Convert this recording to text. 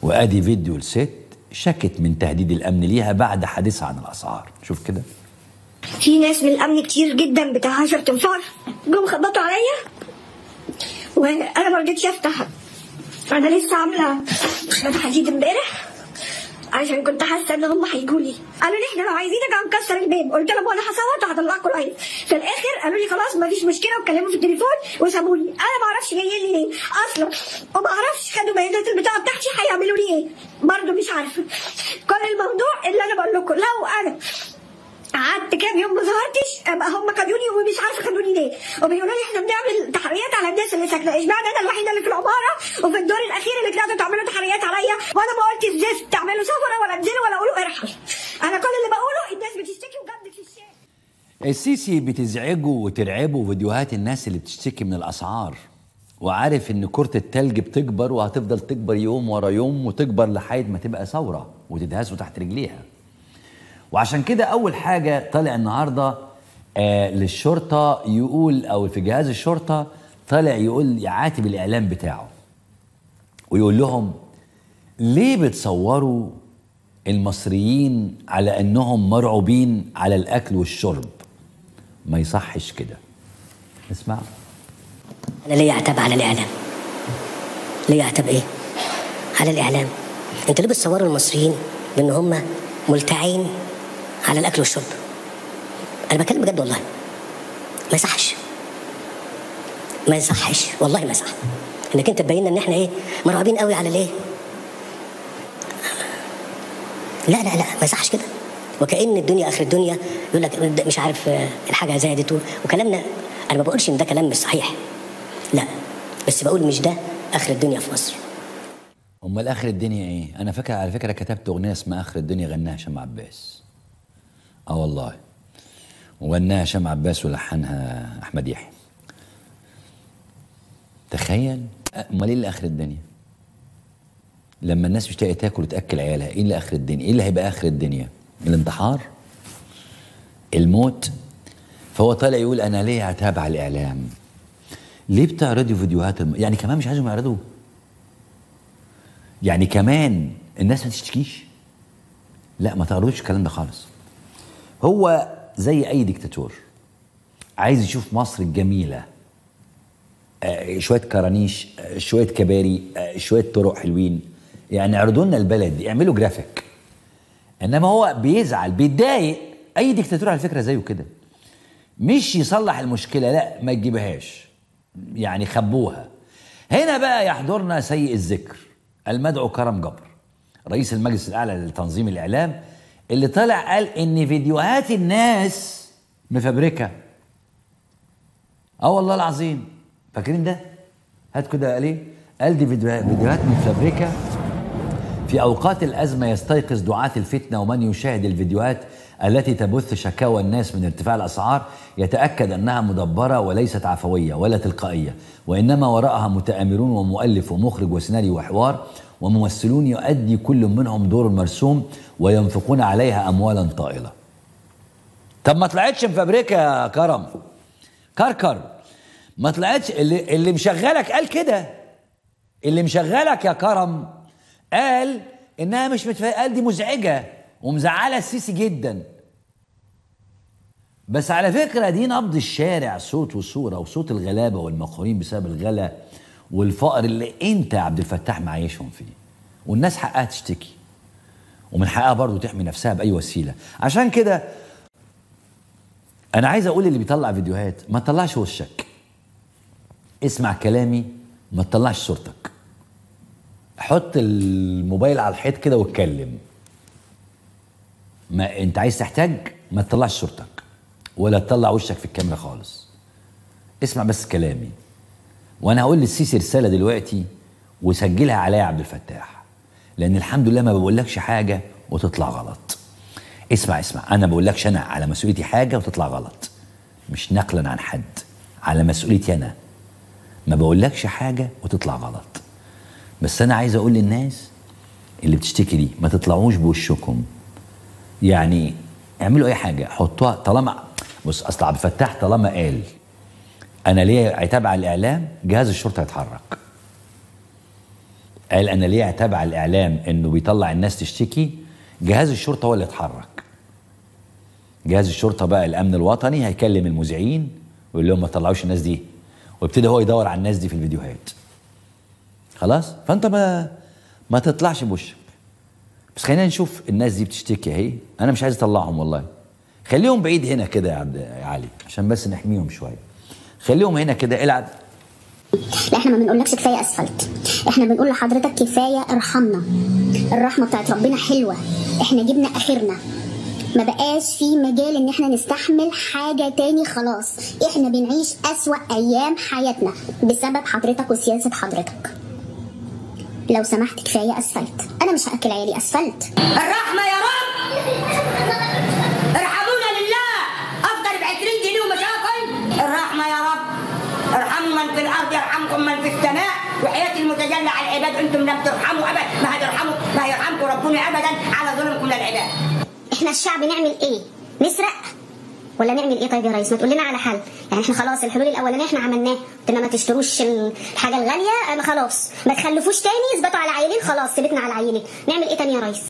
وادي فيديو لست شكت من تهديد الامن ليها بعد حادثها عن الاسعار شوف كده في ناس من الامن كتير جدا بتاع 10 تنفار جم خبطوا عليا وانا ما رضيتش افتح انا لسه عامله فتح جديد امبارح عشان كنت حاسه ان هم هيجوا لي قالوا لي احنا لو عايزينك هنكسر الباب قلت لهم وانا هصوت وهطلعكم لايف في الاخر قالوا لي خلاص مفيش مشكله واتكلموا في التليفون وسابوني انا ما اعرفش جايين لي ليه اصلا وما اعرفش خدوا بيانات البطاقه بتاعتي هيعملوا لي ايه برضه مش عارفه كل الموضوع اللي انا بقول لكم لو انا قعدت كام يوم ما ظهرتش ابقى هم خدوني ومش عارفه خدوني ليه وبيقولوا لي احنا بنعمل تحريات على الناس اللي ساكنه اشمعنى انا الوحيده اللي في العماره وفي الدور الاخير اللي طلعتوا تعملوا تحريات عليا وانا ما قلتش زفت تعملوا سفره ولا انزلوا ولا قولوا ارحل انا كل اللي بقوله الناس بتشتكي وجد في الشارع السيسي بتزعجه وترعبه فيديوهات الناس اللي بتشتكي من الاسعار وعارف ان كرة التلج بتكبر وهتفضل تكبر يوم ورا يوم وتكبر لحد ما تبقى ثورة وتدهسه تحت رجليها وعشان كده اول حاجة طلع النهاردة آه للشرطة يقول او في جهاز الشرطة طلع يقول يعاتب الاعلام بتاعه ويقول لهم ليه بتصوروا المصريين على انهم مرعوبين على الاكل والشرب ما يصحش كده اسمع انا ليا عتاب على الاعلام ليا عتاب ايه على الاعلام انتوا ليه بتصوروا المصريين بان هم ملتعين على الاكل والشرب انا بتكلم بجد والله ما يصحش ما يصحش والله ما يصح انك انت تبين لنا ان احنا ايه مرعوبين قوي على الايه لا لا لا ما يصحش كده وكأن الدنيا اخر الدنيا يقول لك مش عارف آه، الحاجه زادت و- وكلامنا انا ما بقولش ان ده كلام مش صحيح لا بس بقول مش ده اخر الدنيا في مصر امال اخر الدنيا ايه انا فاكر على فكره كتبت اغنيه اسمها اخر الدنيا غناها هشام عباس اه والله وغناها هشام عباس ولحنها احمد يحيى تخيل امال ايه اللي اخر الدنيا لما الناس مش لاقيه تاكل وتاكل عيالها ايه اللي اخر الدنيا ايه اللي هيبقى اخر الدنيا الانتحار الموت فهو طالع يقول انا ليه عتاب على الاعلام ليه بتعرضوا فيديوهات الم... يعني كمان مش عايزهم يعرضوا يعني كمان الناس ما تشتكيش لا ما تعرضوش الكلام ده خالص هو زي اي ديكتاتور عايز يشوف مصر الجميله آه، شويه كرانيش آه، شويه كباري آه، شويه طرق حلوين يعني اعرضوا لنا البلد دي اعملوا جرافيك انما هو بيزعل بيتضايق اي ديكتاتور على فكره زيه كده مش يصلح المشكله لا ما تجيبهاش يعني خبوها هنا بقى يحضرنا سيء الذكر المدعو كرم جبر رئيس المجلس الاعلى لتنظيم الاعلام اللي طلع قال ان فيديوهات الناس مفبركه اه والله العظيم فاكرين ده هات كده قال ايه قال دي فيديوهات فيديوهات مفبركه في اوقات الازمه يستيقظ دعاة الفتنه ومن يشاهد الفيديوهات التي تبث شكاوى الناس من ارتفاع الاسعار يتاكد انها مدبره وليست عفويه ولا تلقائيه وانما وراءها متآمرون ومؤلف ومخرج وسيناريو وحوار وممثلون يؤدي كل منهم دور مرسوم وينفقون عليها اموالا طائله. طب ما طلعتش مفبركه يا كرم كركر ما طلعتش اللي, اللي مشغلك قال كده اللي مشغلك يا كرم قال انها مش متف... قال دي مزعجه ومزعله السيسي جدا بس على فكره دي نبض الشارع صوت وصوره وصوت الغلابه والمقهورين بسبب الغلا والفقر اللي انت يا عبد الفتاح معيشهم فيه والناس حقها تشتكي ومن حقها برضه تحمي نفسها باي وسيله عشان كده انا عايز اقول اللي بيطلع فيديوهات ما تطلعش وشك اسمع كلامي ما تطلعش صورتك حط الموبايل على الحيط كده واتكلم ما انت عايز تحتاج ما تطلعش صورتك ولا تطلع وشك في الكاميرا خالص اسمع بس كلامي وانا هقول للسيسي رساله دلوقتي وسجلها عليا يا عبد الفتاح لان الحمد لله ما بقولكش حاجه وتطلع غلط اسمع اسمع انا ما بقولكش انا على مسؤوليتي حاجه وتطلع غلط مش نقلا عن حد على مسؤوليتي انا ما بقولكش حاجه وتطلع غلط بس انا عايز اقول للناس اللي بتشتكي دي ما تطلعوش بوشكم يعني اعملوا اي حاجه حطوها طالما بص اصل عبد الفتاح طالما قال انا ليا عتاب على الاعلام جهاز الشرطه يتحرك قال انا ليه اعتاب على الاعلام انه بيطلع الناس تشتكي جهاز الشرطه هو اللي اتحرك جهاز الشرطه بقى الامن الوطني هيكلم المذيعين ويقول لهم ما تطلعوش الناس دي ويبتدي هو يدور على الناس دي في الفيديوهات خلاص فانت ما ما تطلعش بوشك بس خلينا نشوف الناس دي بتشتكي اهي انا مش عايز اطلعهم والله خليهم بعيد هنا كده يا عبد يا علي عشان بس نحميهم شويه خليهم هنا كده العب لا احنا ما بنقولكش كفايه اسفلت احنا بنقول لحضرتك كفايه ارحمنا الرحمه بتاعت ربنا حلوه احنا جبنا اخرنا ما بقاش في مجال ان احنا نستحمل حاجة تاني خلاص احنا بنعيش اسوأ ايام حياتنا بسبب حضرتك وسياسة حضرتك لو سمحت كفاية اسفلت انا مش هاكل عيالي اسفلت الرحمة يا رب ارحمونا لله افضل ب 20 جنيه ومشاكل الرحمة يا رب ارحموا من في الارض يرحمكم من في السماء وحياة المتجلى على العباد انتم لم ترحموا ابدا ما هترحموا ما هيرحمكم ربنا ابدا على ظلمكم للعباد احنا الشعب نعمل ايه نسرق ولا نعمل ايه طيب يا ريس ما تقول لنا على حل يعني احنا خلاص الحلول الاولانيه احنا عملناه قلنا ما تشتروش الحاجه الغاليه انا خلاص ما تخلفوش تاني اثبتوا على عيلين خلاص ثبتنا على عيلين نعمل ايه تاني يا ريس